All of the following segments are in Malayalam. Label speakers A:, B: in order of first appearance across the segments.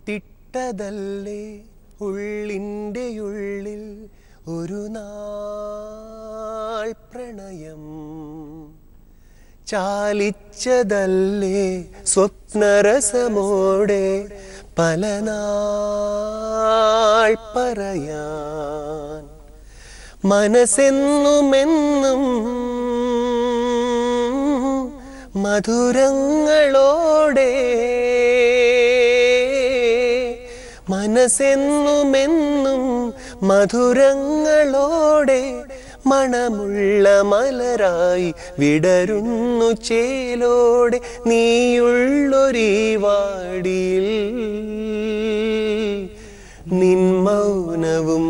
A: കോട്ടിട്ടതല്ലേ ഉള്ളിൻ്റെ ഉള്ളിൽ ഒരു നാൾ പ്രണയം ചാലിച്ചതല്ലേ സ്വപ്നരസമോടെ പല നാൾ പറയാൻ മനസ്സെന്നുമെന്നും മധുരങ്ങളോടെ മനസ്സെന്നുമെന്നും മധുരങ്ങളോടെ മണമുള്ള മലരായി വിടരുന്നു ചേലോടെ നീയുള്ളൊരീ വാടിയിൽ നിൻ മൗനവും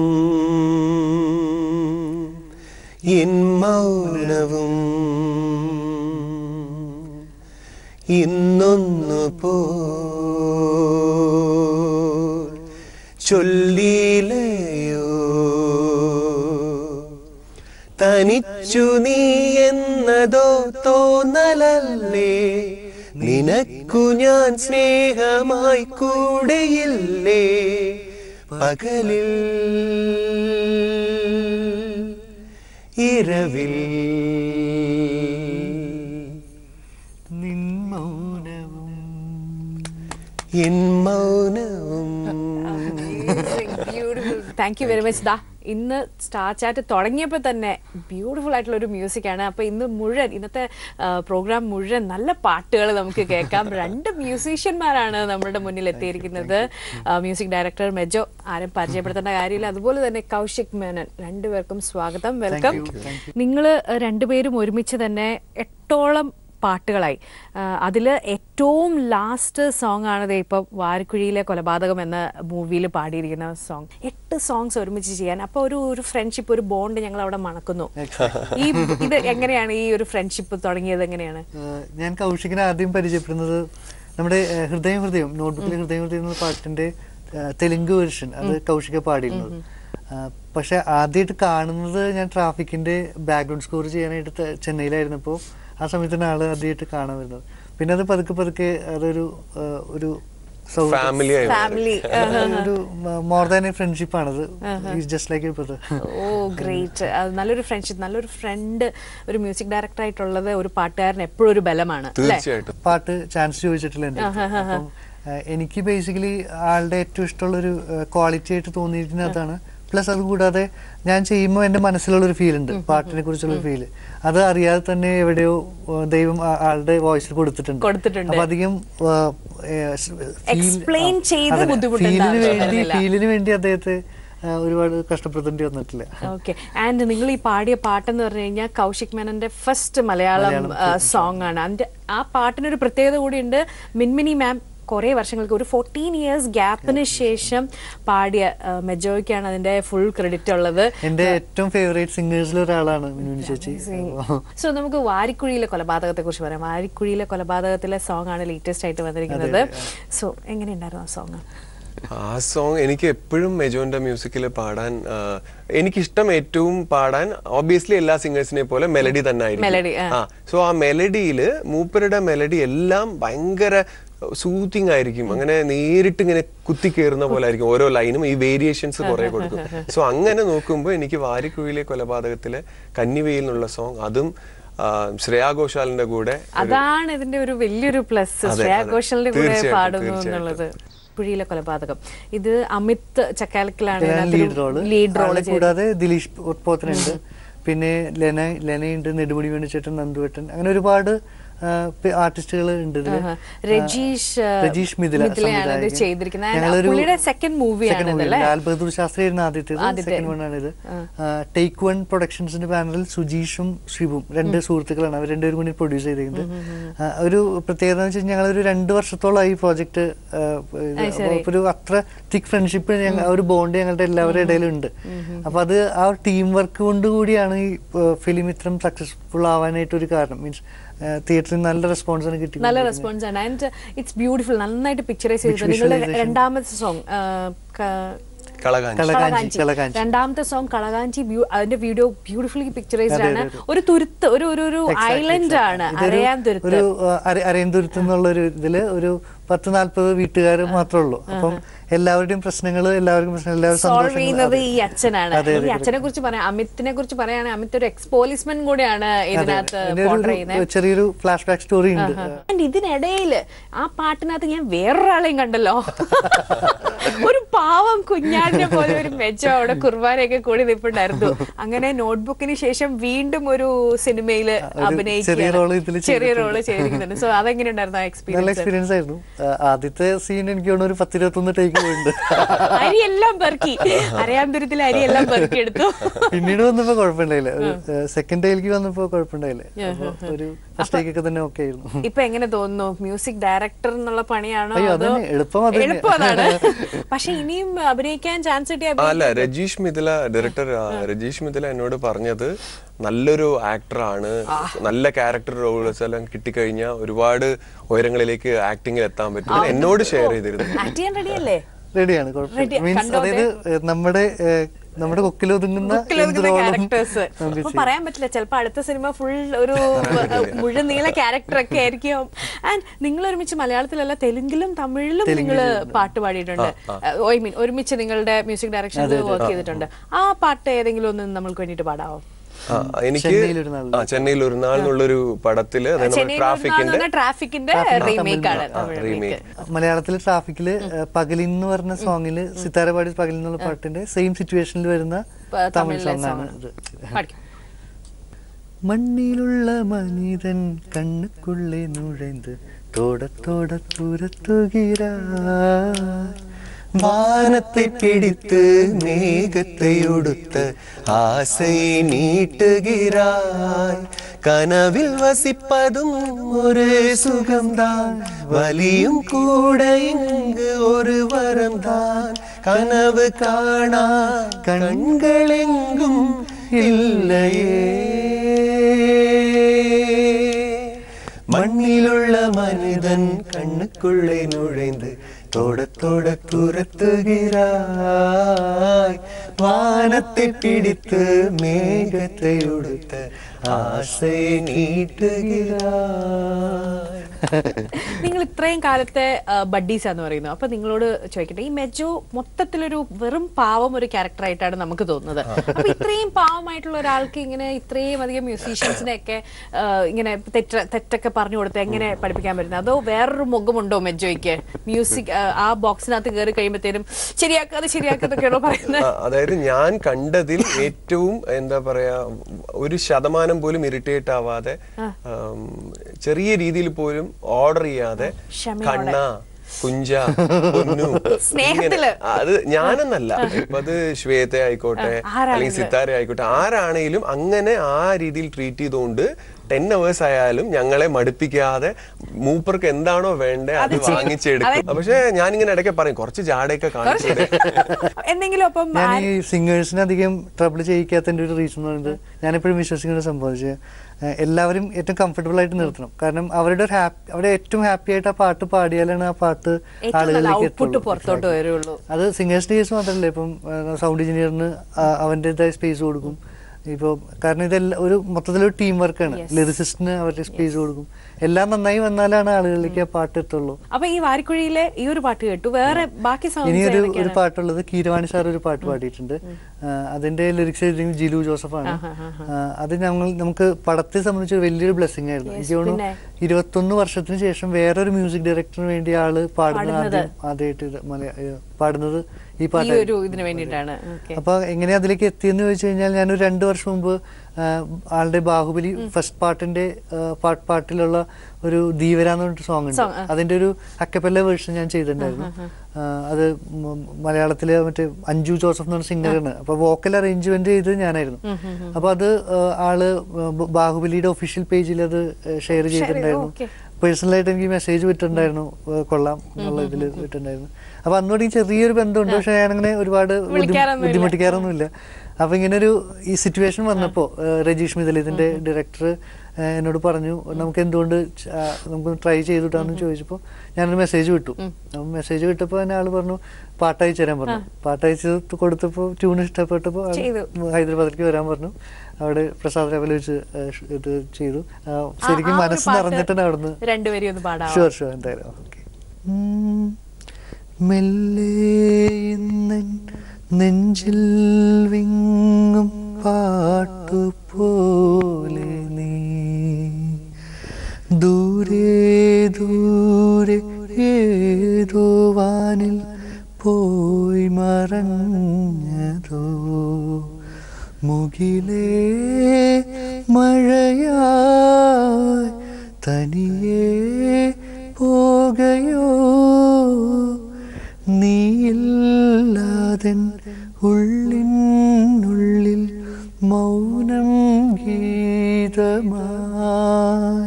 A: എൻ മൗനവും ഇന്നൊന്നു പോ ചൊല്ലിലയോ തനിച്ചു നീ എന്നതോ തോന്നലല്ലേ നിനക്കു ഞാൻ സ്നേഹമായി കൂടെയില്ലേ പകലിൽ ഇരവിൽ
B: നിൻ മൗനവും
A: എൻ മൗനവും
C: beautiful thank you very much ദാ ഇന്ന് സ്റ്റാർ ചാറ്റ് തുടങ്ങിയപ്പോൾ തന്നെ ബ്യൂട്ടിഫുൾ ആയിട്ടുള്ള ഒരു മ്യൂസിക്കാണ് അപ്പോൾ ഇന്ന് മുഴുവൻ ഇന്നത്തെ പ്രോഗ്രാം മുഴുവൻ നല്ല പാട്ടുകൾ നമുക്ക് കേൾക്കാം രണ്ട് മ്യൂസീഷ്യന്മാരാണ് നമ്മുടെ മുന്നിൽ എത്തിയിരിക്കുന്നത് മ്യൂസിക് ഡയറക്ടർ മെജോ ആരും പരിചയപ്പെടുത്തേണ്ട കാര്യമില്ല അതുപോലെ തന്നെ കൗശിക് മേനൻ രണ്ടുപേർക്കും സ്വാഗതം വെൽക്കം നിങ്ങൾ രണ്ടുപേരും ഒരുമിച്ച് തന്നെ എട്ടോളം പാട്ടുകളായി അതിൽ ഏറ്റവും ലാസ്റ്റ് സോങ് ആണ് ദേ ഇപ്പോൾ വാരക്കുഴിയിലെ കൊലപാതകം എന്ന മൂവിയിൽ പാടിയിരിക്കുന്ന സോങ് എട്ട് സോങ്സ് ഒരുമിച്ച് ചെയ്യാൻ അപ്പോൾ ഒരു ഒരു ഫ്രണ്ട്ഷിപ്പ് ഒരു ബോണ്ട് ഞങ്ങൾ അവിടെ മണക്കുന്നു ഈ ഇത് എങ്ങനെയാണ് ഈ ഒരു ഫ്രണ്ട്ഷിപ്പ് തുടങ്ങിയത് എങ്ങനെയാണ്
B: ഏഹ് ഞാൻ കൗശികിനെ ആദ്യം പരിചയപ്പെടുന്നത് നമ്മുടെ ഏഹ് ഹൃദയം ഹൃദയം നോട്ട്ബുക്കിലെ ഹൃദയം ഹൃദയം എന്ന പാട്ടിന്റെ ഏഹ് തെലുങ്ക് വെർഷൻ അത് കൗശിക പാടിയിരുന്നത് ഏഹ് പക്ഷെ ആദ്യമായിട്ട് കാണുന്നത് ഞാൻ ട്രാഫിക്കിന്റെ ബാക്ക്ഗ്രൗണ്ട് സ്കോർ ചെയ്യാനായിട്ട് ത- ചെന്നൈയിലായിരുന്നപ്പോൾ ആ സമയത്താണ് ആള് ആദ്യമായിട്ട് കാണാൻ വരുന്നത് പിന്നെ അത് പതുക്കെ പതുക്കെ അതൊരു ഏഹ് ഒരു സൗഹൃദം.
A: ഫാമിലി ആയി മാറി.
C: ഫാമിലി
B: ഒരു മോർ ദാൻ എ ഫ്രണ്ട്ഷിപ്പ് ആണത് just like a brother
C: oh great നല്ലൊരു ഫ്രണ്ട്ഷിപ്പ് നല്ലൊരു ഫ്രണ്ട് ഒരു മ്യൂസിക് ഡയറക്ടർ ആയിട്ടുള്ളത് ഒരു പാട്ടുകാരൻ എപ്പോഴും ഒരു ബലമാണ് അല്ലേ
A: തീർച്ചയായിട്ടും
B: പാട്ട് ചാൻസ് ചോദിച്ചിട്ടില്ല എൻ്റെ അടുത്ത്. അപ്പം ഏഹ്, എനിക്ക് ബേസിക്കലി ആളുടെ ഏറ്റവും ഇഷ്ടമുള്ള ഒരു ക്വാളിറ്റി ആയിട്ട് തോന്നിയിരിക്കുന്നത് അതാണ് പ്ലസ് അത് കൂടാതെ ഞാൻ ചെയ്യുമ്പോൾ എൻ്റെ മനസ്സിലുള്ള ഒരു ഫീൽ ഉണ്ട് പാട്ടിനെ കുറിച്ചുള്ള ഒരു ഫീല് അത് അറിയാതെ തന്നെ എവിടെയോ ഏഹ്, ദൈവം ആ- ആളുടെ വോയിസിൽ കൊടുത്തിട്ടുണ്ട്
C: കൊടുത്തിട്ടുണ്ട്.
B: അപ്പൊ അധികം
C: Explain ചെയ്ത് ബുദ്ധിമുട്ടേണ്ട
B: ഫീലിന്
C: ആവശ്യം
B: വേണ്ടി
C: വരുന്നില്ല.
B: ഫീലിന് വേണ്ടി അദ്ദേഹത്തെ ഏഹ്, ഒരുപാട് കഷ്ടപ്പെടുത്തേണ്ടി വന്നിട്ടില്ല
C: ഓക്കെ ആൻഡ് നിങ്ങൾ ഈ പാടിയ പാട്ടെന്ന് പറഞ്ഞു കഴിഞ്ഞാൽ കൗശിക് മേനന്റെ ഫസ്റ്റ് മലയാളം സോങ് ആണ് അതിന്റെ ആ പാട്ടിനൊരു പ്രത്യേകത കൂടിയുണ്ട് മിൻമിനി മാം കുറേ വർഷങ്ങൾക്ക് ഒരു ഫോർട്ടീൻ ഇയേഴ്സ് ഗ്യാപ്പിന് ശേഷം പാടിയ ആ, മെജോയ്ക്കാണ് അതിന്റെ ഫുൾ ക്രെഡിറ്റ് ഉള്ളത്
B: എൻ്റെ ഏറ്റവും ഫേവറേറ്റ് സിംഗേഴ്സിൽ ഒരാളാണ് മിനുവിന് ചേച്ചി അപ്പൊ
C: സോ നമുക്ക് വാരിക്കുഴിയിലെ കൊലപാതകത്തെ കുറിച്ച് പറയാം വാരിക്കുഴിയിലെ കൊലപാതകത്തിലെ സോങ് ആണ് ലേറ്റസ്റ്റ് ആയിട്ട് വന്നിരിക്കുന്നത് സോ എങ്ങനെയുണ്ടായിരുന്നു ആ സോങ്
A: ആ സോങ് എനിക്ക് എപ്പോഴും മെജോന്റെ മ്യൂസിക്കിൽ പാടാൻ ആ, എനിക്കിഷ്ടം ഏറ്റവും പാടാൻ ഓബിയസ്ലി എല്ലാ സിംഗേഴ്സിനെ പോലെ മെലഡി തന്നെ
C: Melody, ആ.
A: ആ സോ ആ മെലഡിയില് മൂപ്പരുടെ മെലഡി എല്ലാം ഭയങ്കര സൂത്തിങ് ആയിരിക്കും അങ്ങനെ നേരിട്ട് ഇങ്ങനെ കുത്തി കയറുന്ന പോലെ ആയിരിക്കും ഓരോ ലൈനും ഈ വേരിയേഷൻസ് കുറെ കൊടുക്കും സോ അങ്ങനെ നോക്കുമ്പോൾ എനിക്ക് വാരിക്കുഴിയിലെ കൊലപാതകത്തിലെ കന്നിവെയിൽ എന്നുള്ള സോങ് അതും ആ, ശ്രേയാ ഘോഷാലിന്റെ കൂടെ
C: അതാണ് ഇതിന്റെ ഒരു വലിയൊരു പ്ലസ്
A: അതെ,
C: ശ്രേയാ
A: അതെ.
C: ഘോഷലിന്റെ കൂടെ
A: തീർച്ചയായിട്ടും,
C: പാടുന്നു
A: തീർച്ചയായിട്ടും.
C: എന്നുള്ളത് പുഴിയിലെ കൊലപാതകം ഇത് അമിത് ചക്കാലക്കിലാണ്
B: ലീഡ് റോള്
C: ലീഡ് റോള്
B: കൂടാതെ ദിലീഷ് പോത്തനുണ്ട് പിന്നെ ലെന ലെനയുണ്ട് നെടുമുടി വേണുചേട്ടൻ നന്ദുവേട്ടൻ അങ്ങനെ ഒരുപാട് ആർട്ടിസ്റ്റുകൾ ഉണ്ട് ഇതില്
C: ആഹാ. രജീഷ് ആ,
B: രജീഷ് മിഥില
C: മിഥിലയാണ് ഇത്
B: സംവിധായകൻ.
C: ചെയ്തിരിക്കുന്നത്. And
B: ഞങ്ങളൊരു
C: പുള്ളിയുടെ second movie
B: second
C: ആണിത്
B: movie.
C: അല്ലേ?
B: ലാൽ ബഹദൂർ ശാസ്ത്രി ആയിരുന്നു ആദ്യത്തേത്
C: ആദ്യത്തെ.
B: സെക്കൻഡ് വൺ ആണിത് ടേക്ക് വൺ പ്രൊഡക്ഷൻസിന്റെ പാനലിൽ സുജീഷും ശിവും രണ്ട് സുഹൃത്തുക്കളാണ് അവർ രണ്ടുപേരും കൂടി പ്രൊഡ്യൂസ് ചെയ്തിരിക്കുന്നത് ആ, ഒരു പ്രത്യേകത എന്ന് വെച്ചാൽ ഞങ്ങൾ ഒരു രണ്ട് വർഷത്തോളമായി ഈ പ്രോജക്റ്റ്
C: ശരി.
B: ഒരു അത്ര തിക് ഫ്രണ്ട്ഷിപ്പ് ഒരു ബോണ്ട് ഞങ്ങളുടെ എല്ലാവരുടെ ഇടയിലും ഉണ്ട് അപ്പൊ അത് ആ ടീം വർക്ക് കൊണ്ട് കൂടിയാണ് ഈ ഫിലിം ഇത്രയും സക്സസ്ഫുൾ ആവാനായിട്ട് ഒരു കാരണം മീൻസ് തിയേറ്ററിൽ നല്ല റെസ്പോൺസ് ആണ് കിട്ടി
C: നല്ല റെസ്പോൺസ് ആണ് ആൻഡ് ഇറ്റ്സ് ബ്യൂട്ടിഫുൾ നന്നായിട്ട് പിക്ചറൈസ് ചെയ്തിട്ടുണ്ട് നിങ്ങളുടെ
B: Visualization.
C: രണ്ടാമത്തെ സോങ്
A: കളകാഞ്ചി
B: കളകാഞ്ചി കളകാഞ്ചി
C: രണ്ടാമത്തെ സോങ് കളകാഞ്ചി view- അതിന്റെ വീഡിയോ ബ്യൂട്ടിഫുള്ളി പിക്ചറൈസ്ഡ്
B: അതെ,
C: ആണ്
B: അതെ.
C: ഒരു തുരുത്ത് ഒരു ഒരു ഒരു
B: Exactly,
C: ഐലൻഡ്
B: exactly.
C: ആണ്
B: ഇതൊരു-
C: അറിയാൻ തുരുത്ത്
B: ഒരു അരയന്തുരുത്ത് എന്നുള്ള ഒരു ഇതില് ഒരു പത്ത് നാല്പത് വീട്ടുകാർ മാത്രമേ ഉള്ളൂ അപ്പം എല്ലാവരുടെയും പ്രശ്നങ്ങൾ എല്ലാവർക്കും പ്രശ്നം എല്ലാവരും
C: സോൾവ്
B: സന്തോഷങ്ങൾ
C: ചെയ്യുന്നത്
B: അതെ.
C: ഈ അച്ഛനാണ്
B: അതെ, അതെ,
C: ഈ അച്ഛനെ കുറിച്ച് പറയാം അമിത്തിനെ കുറിച്ച് പറയുകയാണെങ്കിൽ അമിത് ഒരു എക്സ് പോലീസ്മാൻ കൂടെയാണ് ഇതിനകത്ത്
B: അതിന്റെ ഒരു-
C: പോർട്രേ
B: ഒരു
C: ചെയ്യുന്നത്
B: ചെറിയൊരു ഫ്ലാഷ് ബാക്ക് സ്റ്റോറി ഉണ്ട്
C: And ഇതിനിടയില് ആ പാട്ടിനകത്ത് ഞാൻ വേറൊരാളെയും കണ്ടല്ലോ ഒരു പാവം കുഞ്ഞാടിനെ പോലെ ഒരു മെച്ചം അവിടെ കുർബാനയൊക്കെ കൂടി നിൽപ്പുണ്ടായിരുന്നു അങ്ങനെ നോട്ട്ബുക്കിന് ശേഷം വീണ്ടും ഒരു സിനിമയിൽ
B: ഒരു
C: അഭിനയിക്കുക
B: ചെറിയ role ഇതില്
C: ചെറിയ
B: ചെയ്തിട്ടുണ്ട്.
C: റോള് ചെയ്തിരിക്കുന്നുണ്ട് സോ അതെങ്ങനെ ഉണ്ടായിരുന്നു ആ
B: നല്ല
C: എക്സ്പീരിയൻസ്
B: എക്സ്പീരിയൻസ് ആയിരുന്നു ആ, ആദ്യത്തെ സീൻ എനിക്ക് തോന്നുന്നു ഒരു പത്തിരുപത്തൊന്ന് ടേക്ക് പോയിട്ടുണ്ട്
C: അരിയെല്ലാം പെറുക്കി അരയാമ്പുരത്തിൽ അരിയെല്ലാം പെറുക്കി എടുത്തു
B: പിന്നീട് വന്നപ്പോ കുഴപ്പമുണ്ടായില്ല ഒരു സെക്കൻഡ് ടൈലേക്ക് വന്നപ്പോ കുഴപ്പമുണ്ടായില്ല അപ്പൊ ഒരു ഫസ്റ്റ് ടേക്ക് ഒക്കെ തന്നെ ഓക്കെ ആയിരുന്നു
C: ഇപ്പൊ എങ്ങനെ തോന്നുന്നു മ്യൂസിക് ഡയറക്ടർ എന്നുള്ള പണിയാണോ
B: അയ്യോ,
C: അതോ
B: അതന്നെ, എളുപ്പം അതന്നെ.
C: എളുപ്പം അതാണ് പക്ഷെ ഇനിയും അഭിനയിക്കാൻ ചാൻസ് കിട്ടിയ
A: അല്ല രജീഷ് മിഥില ഡയറക്ടർ രജീഷ് മിഥില എന്നോട് പറഞ്ഞത് നല്ലൊരു ആക്ടറാണ് നല്ല ക്യാരക്ടർ റോൾസ് എല്ലാം കിട്ടിക്കഴിഞ്ഞാൽ ഒരുപാട് ഉയരങ്ങളിലേക്ക് ആക്ടിങ്ങിൽ എത്താൻ പറ്റും എന്നോട് ഷെയർ ചെയ്തിരുന്നു
C: ആക്ട് ചെയ്യാൻ റെഡിയല്ലേ
B: റെഡിയാണ്
C: Ready,
B: കുഴപ്പമില്ല മീൻസ്
C: കണ്ടോട്ടെ.
B: അതായത് ഏഹ്, നമ്മുടെ ഏഹ്, നമ്മുടെ കൊക്കിലൊതുങ്ങുന്ന എന്ത്
C: ബുക്കിലൊതുങ്ങുന്ന
B: റോളും
C: ക്യാരക്ടേഴ്സ്
B: നമുക്ക്
C: അപ്പൊ
B: ചെയ്യാം.
C: പറയാൻ പറ്റില്ല ചിലപ്പോ അടുത്ത സിനിമ ഫുൾ ഒരു മുഴുവൻ നീള ക്യാരക്ടർ ഒക്കെ ആയിരിക്കും ആൻഡ് നിങ്ങൾ ഒരുമിച്ച് മലയാളത്തിലല്ല തെലുങ്കിലും തമിഴിലും നിങ്ങൾ പാട്ട് പാടിയിട്ടുണ്ട് ഐ മീൻ ഒരുമിച്ച് നിങ്ങളുടെ മ്യൂസിക് ഡയറക്ഷനിൽ വർക്ക് ചെയ്തിട്ടുണ്ട് ആ പാട്ട് ഏതെങ്കിലും ഒന്ന് നമ്മൾക്ക് വേണ്ടിയിട്ട് പാടാവോ
A: ആ, എനിക്ക്
B: ചെന്നൈയിൽ ഒരു നാൾ.
A: ആ ചെന്നൈയിൽ ഒരു നാൾ എന്നുള്ളൊരു പടത്തില് അതായത് നമ്മുടെ ട്രാഫിക്കിന്റെ
C: ട്രാഫിക്കിന്റെ റീമേക്ക് ആണ് തമിഴ്
A: remake.
C: remake.
B: മലയാളത്തിലെ ട്രാഫിക്കില് പകലിൻ എന്ന് പറഞ്ഞ സോങ്ങില് സിത്താര പാടി പകലിൻ എന്നുള്ള പാട്ടിന്റെ സെയിം സിറ്റുവേഷനിൽ വരുന്ന
C: പ-
B: തമിഴ്
C: തമിഴിലെ
B: സോങ് ആണ്
C: song.
B: ഇത്
C: പാടിക്കോ.
B: മണ്ണിലുള്ള മനിതൻ കണ്ണുക്കുള്ളേ നുഴൈந்து തോട തോട തുരത്തുகிறாய்
A: வானத்தை பிடித்து மேகத்தை உடுத்த ஆசை நீட்டுகிறாய் கனவில் வசிப்பதும் ஒரு சுகம்தான் வலியும் கூட இங்கு ஒரு வரம்தான் கனவு காணா கண்கள் எங்கும் இல்லையே மண்ணிலுள்ள மனிதன் கண்ணுக்குள்ளே நுழைந்து தொட தொட துரத்துகிறாய் வானத்தை பிடித்து மேகத்தை உடுத்த ஆசை நீட்டுகிறாய்
C: നിങ്ങൾ ഇത്രയും കാലത്തെ ബഡ്ഡീസ് എന്ന് പറയുന്നു അപ്പൊ നിങ്ങളോട് ചോദിക്കട്ടെ ഈ മെജോ മൊത്തത്തിലൊരു വെറും പാവം ഒരു ക്യാരക്ടർ ആയിട്ടാണ് നമുക്ക് തോന്നുന്നത് അപ്പൊ ഇത്രയും പാവമായിട്ടുള്ള ഒരാൾക്ക് ഇങ്ങനെ ഇത്രയും അധികം മ്യൂസീഷ്യൻസിനെ ഒക്കെ ആ, ഇങ്ങനെ തെറ്റ തെറ്റൊക്കെ പറഞ്ഞു കൊടുത്ത് എങ്ങനെ പഠിപ്പിക്കാൻ പറ്റുന്നത് അതോ വേറൊരു മുഖമുണ്ടോ മെജോയ്ക്ക് മ്യൂസിക് ആ ബോക്സിനകത്ത് കയറി കഴിയുമ്പോഴത്തേനും ശരിയാക്കാതെ ശരിയാക്കാതൊക്കെയാണോ പറയുന്നത്
A: ആ, അതായത് ഞാൻ കണ്ടതിൽ ഏറ്റവും എന്താ പറയാ ഒരു ശതമാനം പോലും ഇറിറ്റേറ്റ് ആവാതെ ആം, ചെറിയ രീതിയിൽ പോലും ഓർഡർ ചെയ്യാതെ
C: ക്ഷമയോടെ.
A: കണ്ണ കുഞ്ച പൊന്നു
C: സ്നേഹത്തില്.
A: ഇങ്ങനെ, അത് ഞാനെന്നല്ല ഇപ്പൊ അത് ശ്വേത ആയിക്കോട്ടെ
C: ആരാണെങ്കിലും.
A: അല്ലെങ്കിൽ സിത്താര ആയിക്കോട്ടെ ആരാണെങ്കിലും അങ്ങനെ ആ രീതിയിൽ ട്രീറ്റ് ചെയ്തുകൊണ്ട് ടെൻ അവേഴ്സ് ആയാലും ഞങ്ങളെ മടുപ്പിക്കാതെ മൂപ്പർക്ക് എന്താണോ വേണ്ടേ അത് വാങ്ങിച്ചെടുക്കും പക്ഷെ ഞാനിങ്ങനെ ഇടയ്ക്ക് പറയും കുറച്ച് ജാടയൊക്കെ കാണിച്ചിട്ട്
C: എന്തെങ്കിലും അപ്പം
B: ഞാൻ ഈ സിംഗേഴ്സിനെ അധികം ട്രബിൾ ചെയ്യിക്കാത്തതിന്റെ ഒരു റീസൺ എന്ന് പറയുന്നത് ഞാനെപ്പോഴും വിശ്വസിക്കുന്ന ഒരു സംഭവം വെച്ചാൽ എല്ലാവരും ഏറ്റവും കംഫർട്ടബിൾ ആയിട്ട് നിർത്തണം കാരണം അവരുടെ ഒരു ഹാപ്പി അവരുടെ ഏറ്റവും ഹാപ്പി ആയിട്ട് ആ പാട്ട് പാടിയാലാണ് ആ പാട്ട്
C: ഏറ്റവും നല്ല
B: ആളുകളിലേക്ക്
C: ഔട്ട്പുട്ട്
B: എത്തുള്ളൂ.
C: പുറത്തോട്ട് വരുള്ളൂ
B: അത് സിംഗേഴ്സിന്റെ കേസ് മാത്രമല്ല ഇപ്പം സൗണ്ട് എഞ്ചിനീയറിന് അവൻ്റെതായ സ്പേസ് കൊടുക്കും ഇപ്പോൾ കാരണം ഇതെല്ലാം ഒരു മൊത്തത്തിലൊരു ടീം വർക്കാണ് ലിറിസിസ്റ്റിന് അവരുടെ സ്പേസ് കൊടുക്കും എല്ലാം നന്നായി വന്നാലാണ് ആളുകളിലേക്ക് ആ പാട്ട് എത്തുള്ളൂ
C: അപ്പൊ ഈ വാരിക്കുഴിയിലെ ഈ ഒരു പാട്ട് കേട്ടു വേറെ ബാക്കി
B: ഇനി
C: സോങ്സ്
B: ഒരു ഒരു പാട്ടുള്ളത് കീരവാണി സാർ ഒരു പാട്ട് പാടിയിട്ടുണ്ട് ആ, അതിന്റെ ലിറിക്സ് എഴുതിയത് ജിലു ജോസഫാണ് ആ, അത് ഞങ്ങൾ നമുക്ക് പടത്തെ സംബന്ധിച്ച് ഒരു വലിയൊരു ബ്ലെസ്സിങ് ആയിരുന്നു എനിക്ക് തോന്നുന്നു ഇരുപത്തൊന്ന് വർഷത്തിന് ശേഷം വേറൊരു മ്യൂസിക് ഡയറക്ടറിന് വേണ്ടി ആള് പാടുന്നത് ആദ്യം ആദ്യമായിട്ട് ഇത് മലയാ- ഏ, പാടുന്നത് ഈ
C: ഈ
B: പാട്ട്
C: ഒരു ഇതിന് വേണ്ടിയിട്ടാണ് ഓക്കെ
B: അപ്പൊ എങ്ങനെ അതിലേക്ക് എത്തിയെന്ന് ചോദിച്ചു കഴിഞ്ഞാൽ ഞാനൊരു രണ്ടു വർഷം മുമ്പ് ആ, ആളുടെ ബാഹുബലി ഫസ്റ്റ് പാട്ടിന്റെ ആ, പാട്ട് പാട്ടിലുള്ള ഒരു ധീവര എന്ന് പറഞ്ഞിട്ട് സോങ് ഉണ്ട്
C: Song, ആ.
B: അതിന്റെ ഒരു അക്കപ്പല്ല വേർഷൻ ഞാൻ ചെയ്തിട്ടുണ്ടായിരുന്നു ആ, അത് മ- മലയാളത്തിലെ മറ്റേ അഞ്ജു ജോസഫ് എന്ന് പറഞ്ഞ സിംഗറാണ് അപ്പൊ വോക്കൽ അറേഞ്ച്മെന്റ് ചെയ്ത് ഞാനായിരുന്നു അപ്പൊ അത് ആ, ആള് ബ- ബാഹുബലിയുടെ ഒഫീഷ്യൽ പേജിൽ അത് ഷെയർ ചെയ്തിട്ടുണ്ടായിരുന്നു
C: okay.
B: പേഴ്സണലായിട്ട് എനിക്ക് മെസ്സേജ് വിട്ടിട്ടുണ്ടായിരുന്നു ഏ, കൊള്ളാം എന്നുള്ള ഇതിൽ വിട്ടിട്ടുണ്ടായിരുന്നു അപ്പൊ അന്നോട് ഈ ചെറിയൊരു ബന്ധമുണ്ട് പക്ഷെ ഞാനങ്ങനെ ഒരുപാട് ബുദ്ധി-
C: വിളിക്കാറൊന്നുമില്ല.
B: ബുദ്ധിമുട്ടിക്കാറൊന്നുമില്ല അപ്പൊ ഇങ്ങനെ ഒരു ഈ സിറ്റുവേഷൻ വന്നപ്പോ ഏഹ്, രജീഷ് മിതൽ ഇതിന്റെ ഡയറക്ടർ എന്നോട് പറഞ്ഞു നമുക്ക് എന്തുകൊണ്ട് ച- ആ, നമുക്ക് ട്രൈ ചെയ്തിട്ടാന്ന് ചോദിച്ചപ്പോൾ ഞാനൊരു മെസ്സേജ് വിട്ടു അപ്പം മെസ്സേജ് വിട്ടപ്പോൾ തന്നെ ആള് പറഞ്ഞു പാട്ട് അയച്ചു തരാൻ പറഞ്ഞു പാട്ട് അയച്ച് കൊടുത്തപ്പോൾ ട്യൂൺ ഇഷ്ടപ്പെട്ടപ്പോൾ ആള്
C: ചെയ്തു.
B: ഹൈദരാബാദിലേക്ക് വരാൻ പറഞ്ഞു അവിടെ പ്രസാദ് രാവിലെ വെച്ച് ഏഹ്, ഷ് ഇത് ചെയ്തു ആ,
C: ആ-
B: ശരിക്കും
C: ആ ഒരു
B: മനസ്സ്
C: പാട്ട്
B: നിറഞ്ഞിട്ടാണ് അവിടുന്ന്
C: രണ്ടുപേരെയും ഒന്ന് പാടാമോ
B: ഷുവർ ഷുവർ എന്തായാലും ഓക്കെ ഉം. മെല്ലെ ഇന്നൻ നെഞ്ചിൽ വിങ്ങും പാട്ടുപോലെ നീ ദൂരെ ദൂരെ ഏതോ വാനിൽ പോയി മറഞ്ഞതോ മുകിലേ മഴയായി തനിയെ പോകയോ നീയില്ലാതൻ ഉള്ളിനുള്ളിൽ മൗനം ഗീതമായി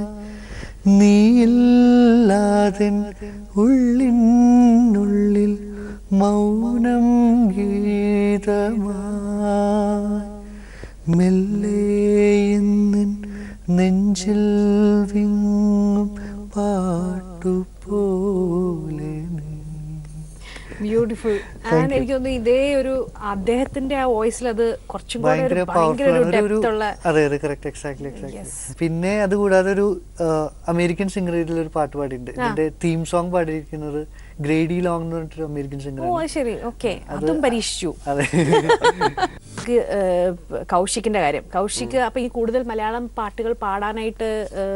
B: നീയില്ലാതൻ ഉള്ളിനുള്ളിൽ മൗനം ഗീതമായി മെല്ലെ ഇന്നിൻ നെഞ്ചിൽ വിങ്ങും പാട്ടുപോലെ നീ
C: ബ്യൂട്ടിഫുൾ ആൻഡ് എനിക്ക് തോന്നുന്നു ഇതേ ഒരു അദ്ദേഹത്തിന്റെ ആ വോയിസിൽ അത് കുറച്ചും കൂടെ ഒരു
B: ഭയങ്കര
C: ഭയങ്കര ഒരു
B: പവർഫുൾ ഒരു
C: ഡെപ്ത് ഉള്ള
B: അതെ അതെ കറക്റ്റ് എക്സാക്ട്ലി
C: Yes.
B: എക്സാക്ട്ലി പിന്നെ അതുകൂടാതെ ഒരു അമേരിക്കൻ സിംഗർ ഒരു പാട്ട് പാടിയിട്ടുണ്ട് ഇതിന്റെ തീം സോങ് പാടിയിരിക്കുന്നത് ഗ്രേഡി ലോങ് എന്ന് പറഞ്ഞിട്ടൊരു അമേരിക്കൻ സിംഗർ
C: ഓ അത് ശരി ഓക്കെ അതും പരീക്ഷിച്ചു
B: അതെ
C: നമുക്ക്, ഏഹ്, കൗശിക്കിന്റെ കാര്യം കൗശിക്ക് അപ്പൊ ഈ കൂടുതൽ മലയാളം പാട്ടുകൾ പാടാനായിട്ട്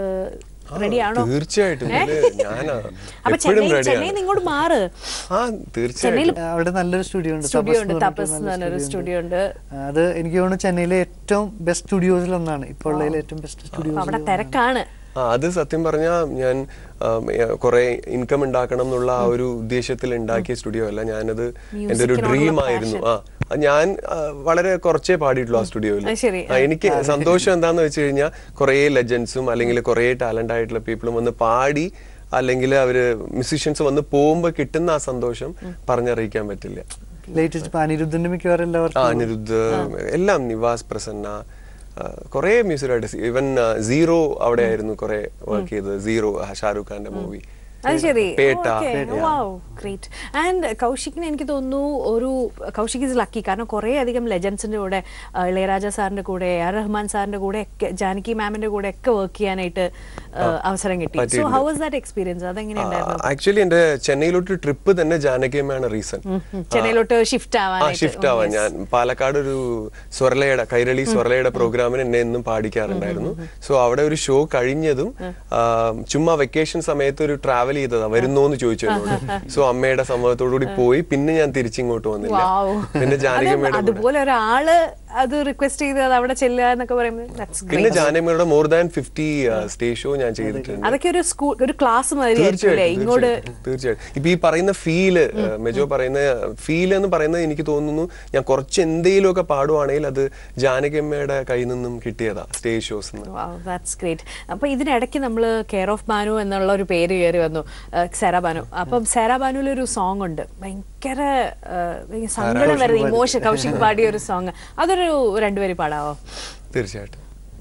C: റെഡിയാണോ
A: തീർച്ചയായിട്ടും ഇത് ഞാനാ
C: അപ്പൊ
A: എപ്പോഴും
C: ചെന്നൈ ചെന്നൈയിൽ
A: റെഡിയാണ്
C: ഇങ്ങോട്ട് മാറ്
A: ആ
C: ചെന്നൈയിൽ
A: തീർച്ചയായിട്ടും
B: അവിടെ നല്ലൊരു സ്റ്റുഡിയോ ഉണ്ട്
C: സ്റ്റുഡിയോ
B: തപസ്
C: ഉണ്ട്
B: എന്ന്
C: തപസ് എന്ന്
B: പറഞ്ഞിട്ട്
C: പറഞ്ഞൊരു
B: നല്ലൊരു
C: സ്റ്റുഡിയോ ഉണ്ട്
B: ആ, അത് എനിക്ക് തോന്നുന്നു ചെന്നൈയിലെ ഏറ്റവും ബെസ്റ്റ് സ്റ്റുഡിയോസിൽ ഒന്നാണ് ഇപ്പോൾ ഉള്ളതിലെ ഏറ്റവും ബെസ്റ്റ്
C: അപ്പൊ അവിടെ
B: സ്റ്റുഡിയോസ്
C: തിരക്കാണ്
A: ആ അത് സത്യം പറഞ്ഞാൽ ഞാൻ കുറെ ഇൻകം ഉണ്ടാക്കണം എന്നുള്ള ആ ഒരു ഉദ്ദേശത്തിൽ ഉണ്ടാക്കിയ സ്റ്റുഡിയോ അല്ല ഞാനത് എന്റെ ഒരു
C: Musicനോടുള്ള
A: ഡ്രീം ആയിരുന്നു ആ ആ, ഞാൻ ആ, വളരെ കുറച്ചേ പാടിയിട്ടുള്ളൂ ആ സ്റ്റുഡിയോയിൽ
C: അത് ശരി.
A: എനിക്ക് സന്തോഷം എന്താന്ന് വെച്ച് കഴിഞ്ഞാൽ കുറെ ലെജൻസും അല്ലെങ്കിൽ കുറെ ടാലന്റ് ആയിട്ടുള്ള പീപ്പിളും വന്ന് പാടി അല്ലെങ്കിൽ അവര് മ്യൂസീഷ്യൻസ് വന്ന് പോകുമ്പോ കിട്ടുന്ന ആ സന്തോഷം പറഞ്ഞറിയിക്കാൻ പറ്റില്ല
B: ലേറ്റസ്റ്റ് അനിരുദ്ധന്റെ മിക്കവാറും
A: ആ
B: എല്ലാവർക്കും
A: അനിരുദ്ധ് എല്ലാം നിവാസ് പ്രസന്ന കുറെ മ്യൂസിക് ആർട്ടിസ്റ്റ് ഈവൻ സീറോ അവിടെ ആയിരുന്നു കുറെ വർക്ക് ചെയ്തത് സീറോ ഷാരൂഖ് ഖാന്റെ മൂവി
C: അത് ശരി
A: പേട്ട
C: ഗ്രേറ്റ് ആൻഡ് കൗശിക്കിന് എനിക്ക് തോന്നുന്നു ഒരു കൗശിക് ഇസ് ലക്കി കാരണം കുറേ അധികം ലെജൻസിന്റെ കൂടെ ആ, ഇളയരാജ സാറിന്റെ കൂടെ എ ആർ റഹ്മാൻ സാറിന്റെ കൂടെ ഒക്കെ ജാനകി മാമിന്റെ കൂടെ ഒക്കെ വർക്ക് ചെയ്യാനായിട്ട് ആ, അവസരം കിട്ടി സോ
A: പറ്റിയിട്ടുണ്ട്.
C: ഹൗ വാസ് ദാറ്റ് എക്സ്പീരിയൻസ് അതെങ്ങനെയുണ്ടായിരുന്നു
A: ആക്ച്വലി എന്റെ ചെന്നൈയിലോട്ട് ട്രിപ്പ് തന്നെ ജാനകിയമ്മയാണ് റീസൺ
C: ചെന്നൈയിലോട്ട് ഷിഫ്റ്റ്
A: ആ
C: ആവാനായിട്ട്
A: ഷിഫ്റ്റ് ആവാൻ ഞാൻ പാലക്കാട് ഒരു സ്വരലയുടെ കൈരളി സ്വരലയുടെ പ്രോഗ്രാമിന് എന്നെ എന്നും പാടിക്കാറുണ്ടായിരുന്നു സോ അവിടെ ഒരു ഷോ കഴിഞ്ഞതും ആ, ചുമ്മാ വെക്കേഷൻ സമയത്ത് ഒരു ട്രാവൽ ചെയ്തതാ വരുന്നോന്ന് ചോദിച്ചു എന്നോട് സോ അമ്മയുടെ സമ്മതത്തോടു കൂടി പോയി പിന്നെ ഞാൻ തിരിച്ചിങ്ങോട്ട് വന്നില്ല
C: Wow.
A: പിന്നെ
C: അത്
A: ജാനകിയമ്മയുടെ കൂടെ
C: അതുപോലെ ഒരാള് അത് റിക്വസ്റ്റ് ചെയ്ത് അത് അവിടെ ചെല്ലുക എന്നൊക്കെ പറയുമ്പോൾ that's
A: പിന്നെ
C: great.
A: ജാനകിയമ്മയുടെ more than fifty stage show ഞാൻ ചെയ്തിട്ടുണ്ട്
C: അതൊക്കെ ഒരു സ്കൂൾ ഒരു ക്ലാസ് മാതിരി ആയിരിക്കും
A: തീർച്ചയായിട്ടും
C: ഇങ്ങോട്ട്
A: തീർച്ചയായിട്ടും, തീർച്ചയായിട്ടും ഇപ്പൊ ഈ പറയുന്ന ഫീല് മെജോ പറയുന്ന ഫീൽ എന്ന് പറയുന്നത് എനിക്ക് തോന്നുന്നു ഞാൻ കുറച്ച് എന്തെങ്കിലുമൊക്കെ പാടുവാണെങ്കിൽ അത് ജാനകിയമ്മയുടെ കയ്യിൽ നിന്നും കിട്ടിയതാ സ്റ്റേജ് ഷോസ്
C: ദാറ്റ്സ് ഗ്രേറ്റ് അപ്പൊ ഇതിനിടയ്ക്ക് നമ്മൾ കെയർ ഓഫ് ബാനു എന്നുള്ള ഒരു പേര് കയറി വന്നു സെറ ബാനു അപ്പം സെറ ബാനുവിൽ ഒരു സോങ് ഉണ്ട് ഭയങ്കര ആ, ഭയങ്കര സങ്കടം വരുന്ന ഇമോഷൻ കൗശിക് പാടിയ ഒരു സോങ് അതൊരു രണ്ടുപേര് പാടാവോ
A: തീർച്ചയായിട്ടും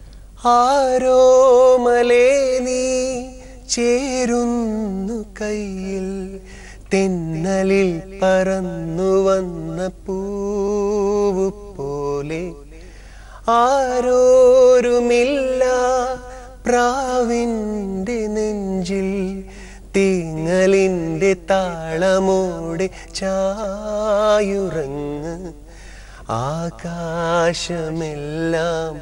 A: ആരോ മലേ നീ ചേരുന്നു കയ്യിൽ തെന്നലിൽ പറന്നു വന്ന പൂവ് പോലെ ആരോരുമില്ല പ്രാവിൻ്റെ നെഞ്ചിൽ തിങ്ങലിൻ്റെ താളമോടെ ചായുറങ്ങ് ആകാശമെല്ലാം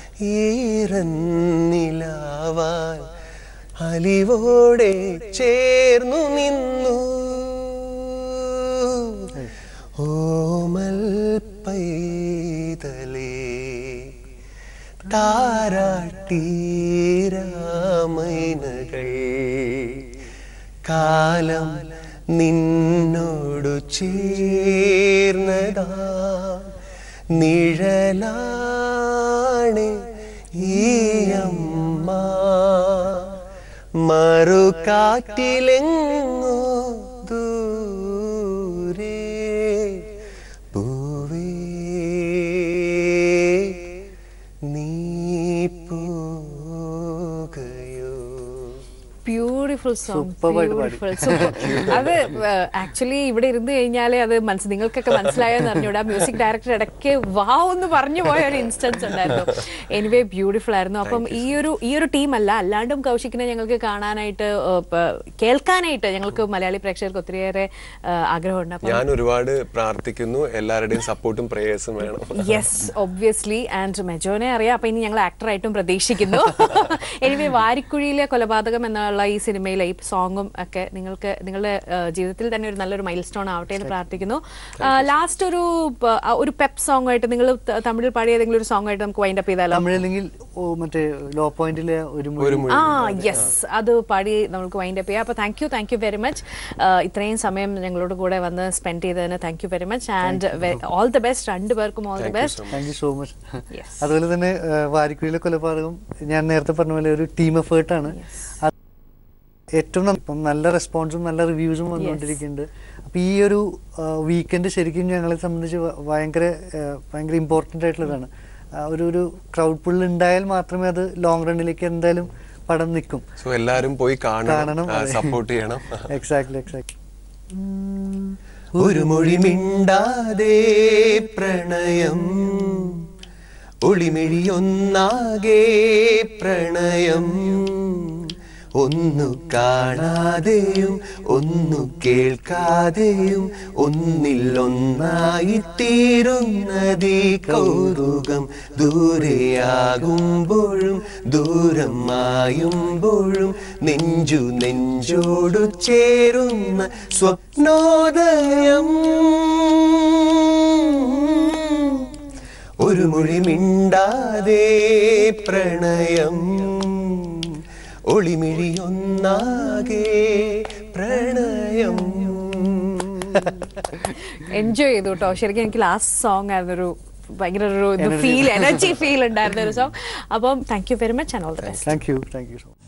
A: ഈറന്നിലാവാൻ അലിവോടെ ചേർന്നു നിന്നു ഓമൽ പൈതലേ താരാട്ടീരാമൈനകൾ കാലം നിന്നോടു ചേർന്നതാ നിഴലാണ് ഈ അമ്മ മറുകാറ്റിലെങ്ങോ ദൂരെ പൂവേ നീ പോകയോ
C: ബ്യൂട്ടിഫുൾ ബ്യൂട്ടിഫുൾ സോങ്
B: Superb ആയിട്ട് പാടി.
C: അത് ആക്ച്വലി ഇവിടെ ഇരുന്ന് കഴിഞ്ഞാലേ അത് മനസ്സ് നിങ്ങൾക്കൊക്കെ മനസ്സിലായെന്ന് അറിഞ്ഞൂടാ മ്യൂസിക് ഡയറക്ടർ ഇടയ്ക്ക് വാവ് എന്ന് പറഞ്ഞു പോയ ഒരു ഇൻസ്റ്റൻസ് ഉണ്ടായിരുന്നു എനിവേ ബ്യൂട്ടിഫുൾ ആയിരുന്നു അപ്പം ഈ ഒരു ഈ ഒരു ടീം അല്ല അല്ലാണ്ടും കൗശിക്കിനെ ഞങ്ങൾക്ക് കാണാനായിട്ട് ഏഹ്, പ- കേൾക്കാനായിട്ട് ഞങ്ങൾക്ക് മലയാളി പ്രേക്ഷകർക്ക് ഒത്തിരിയേറെ ഏഹ്, ആഗ്രഹമുണ്ട് അപ്പം
A: ഞാൻ ഒരുപാട് പ്രാർത്ഥിക്കുന്നു എല്ലാവരുടെയും സപ്പോർട്ടും പ്രേയേഴ്സും വേണം
C: യെസ് ഒബ്വിയസ്ലി ആൻഡ് മെജോനെ അറിയാം അപ്പൊ ഇനി ഞങ്ങൾ ആക്ടറായിട്ടും പ്രതീക്ഷിക്കുന്നു എനിവേ വാരിക്കുഴിയിലെ കൊലപാതകം എന്നുള്ള ഈ സിനിമയിലെ ഈ സോങ്ങും ഒക്കെ നിങ്ങൾക്ക് നിങ്ങളുടെ ആ, ജീവിതത്തിൽ തന്നെ ഒരു നല്ലൊരു മൈൽ സ്റ്റോൺ ആവട്ടെ എന്ന് പ്രാർത്ഥിക്കുന്നു ലാസ്റ്റ് ഒരു പ- ആ, ഒരു പെപ്പ് സോങ് ആയിട്ട് നിങ്ങൾ ത- തമിഴിൽ പാടിയ ഏതെങ്കിലും ഒരു സോങ് ആയിട്ട് നമുക്ക് വൈൻഡ് അപ്പ് ചെയ്താലോ
B: തമിഴല്ലെങ്കിൽ ഓ, മറ്റേ ലോ പോയിന്റിലെ ഒരു
A: ഒരു
B: മുഴി
A: മുഴി.
C: ആ യെസ് അത് പാടി നമുക്ക് വൈൻഡ് അപ്പ് ചെയ്യാം അപ്പോൾ thank you thank you very much ഇത്രയും സമയം ഞങ്ങളോട് കൂടെ വന്ന് സ്പെൻഡ് ചെയ്തതിന് thank you very much and all the best രണ്ടുപേർക്കും ഓൾ ദി
A: Thank you
C: ബെസ്റ്റ്
A: so
B: thank you so much
C: Yes.
B: അതുപോലെ തന്നെ ആ, വാരിക്കുഴിയിലെ കൊലപാതകം ഞാൻ നേരത്തെ പറഞ്ഞ പോലെ ഒരു ടീം എഫേർട്ടാണ് ഏറ്റവും നം- ഇപ്പം നല്ല റെസ്പോൺസും നല്ല റിവ്യൂസും വന്നുകൊണ്ടിരിക്കുന്നുണ്ട് അപ്പൊ ഈ ഒരു വീക്കെൻഡ് ശരിക്കും ഞങ്ങളെ സംബന്ധിച്ച് വ- ഭയങ്കര ആ, ഭയങ്കര ഇമ്പോർട്ടൻ്റ് ആയിട്ടുള്ളതാണ് ആ, ഒരു ഒരു ക്രൗഡ് പുൾ ഉണ്ടായാൽ മാത്രമേ അത് ലോങ് റണ്ണിലേക്ക് എന്തായാലും പടം നിൽക്കും
A: സോ എല്ലാരും പോയി കാണണം
B: കാണണം
A: സപ്പോർട്ട് ചെയ്യണം
B: എക്സാക്ട്ലി എക്സാക്ട്ലി
A: ഒരു മൊഴി മിണ്ടാതെ പ്രണയം ഒളിമിഴിയൊന്നാകെ പ്രണയം ഒന്നു കാണാതെയും ഒന്നു കേൾക്കാതെയും ഒന്നിൽ ഒന്നായിത്തീരുന്നതീ കൗതുകം ദൂരെയാകുമ്പോഴും ദൂരം മായുമ്പോഴും നെഞ്ചു നെഞ്ചോടു ചേരുന്ന സ്വപ്നോദയം ഒരു മൊഴി മിണ്ടാതെ പ്രണയം ഒളിമിഴിയൊന്നാകെ പ്രണയം
C: എൻജോയ് ചെയ്തു കേട്ടോ ശരിക്കും എനിക്ക് ലാസ്റ്റ് സോങ് ആയിരുന്നു ഒരു ഭയങ്കര ഒരു ഫീൽ എനർജി ഫീൽ ഉണ്ടായിരുന്ന ഒരു സോങ് അപ്പം thank you very much and all the best
B: thank you thank you so much